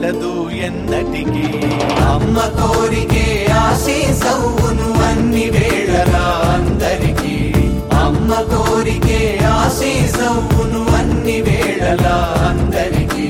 చాలదు ఎన్నటికి అమ్మ కోరికే ఆశీసవును అన్ని వేళలా అందరికీ అమ్మ కోరికే ఆశీసవును అన్ని వేళలా అందరికీ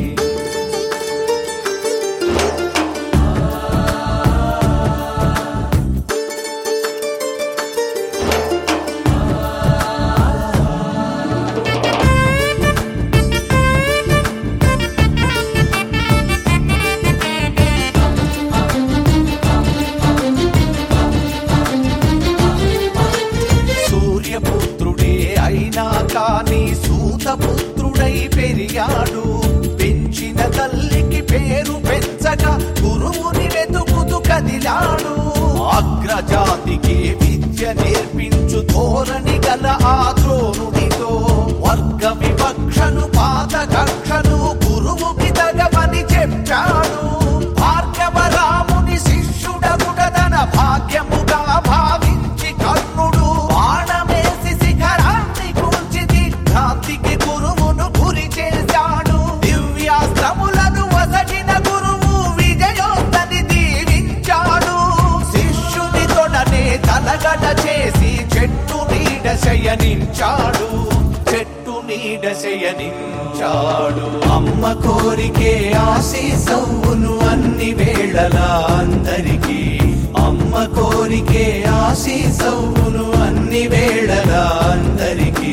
సూర్యపుత్రుడే అయినా కాని సూతపుత్రుడై పెరిగాడు పెంచిన తల్లికి పేరు పెంచగా గురువుని వెతుకుతూ కదిలాడు అగ్రజాతికి విద్య నేర్పించు ధోరణి గల ఆ ద్రోణుడితో వర్గ వివక్షను పాత కక్షను గురువుకి తగమని చెప్పాడు భార్గవరాముని శిష్యుడగుడ తన భాగ్యముగా భావించి కర్ణుడు బాణమేసి శిఖరాన్ని కూల్చి దిగ్భ్రాంతికి గురువును గురి చేశాడు దివ్యాస్త్రములను వసటిన గురువు విజయోత్తని దీవించాడు శిష్యుని తొడనే తలగడ చేసి చెట్టు నీడ శయనించాడు చెట్టు నీడ శయనించాడు అమ్మ కోరికే ఆశీసవును అన్ని వేళలా అందరికీ అమ్మ కోరికే ఆశీసవును అన్ని వేళలా అందరికీ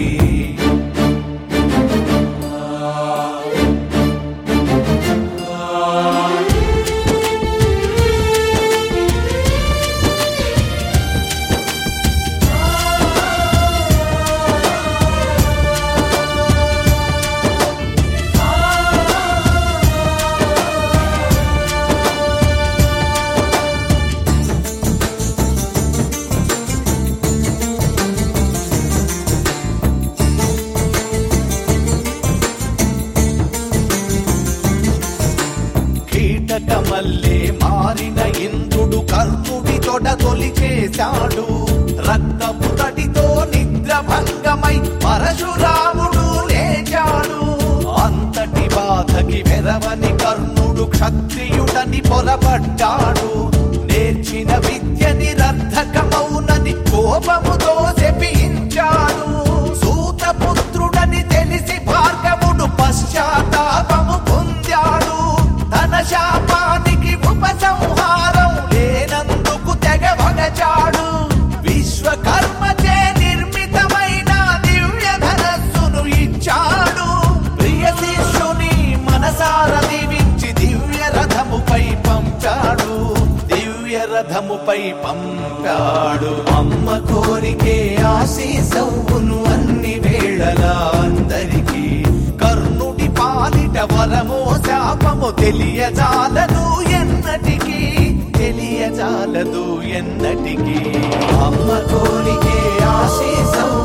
కీటకమల్లే మారిన ఇంద్రుడు కర్ణుడి తొడ తొలి చేశాడు రక్తపు తడితో నిద్ర భంగమై పరశురాముడు లేచాడు అంతటి బాధకి వెరవని కర్ణుడు క్షత్రియుడని పొరపడ్డాడు నేర్చిన విద్య నిరర్ధకమౌనని కోపముతో శపించాడు సూతపుత్రుడని తెలిసి భార్గవుడు పశ్చాత్తాపము పొందాడు తన శాపానికి ఉపసంహారం లేనందుకు తెగ వగచాడు విశ్వకర్మచే నిర్మితమైన దివ్య ధనస్సును ఇచ్చాడు ప్రియ శిష్యుని మనసార దీవించి దివ్య రథముపై పంపాడు దివ్య రథముపై పంపాడు అమ్మ కోరికే ఆశీసవును అన్ని వేళలా అందరికీ కర్ణుడి పాలిట వరమో శాపము తెలియజాలదు ఎన్నటికి తెలియజాలదు ఎన్నటికి అమ్మ కోరికే ఆశీసవు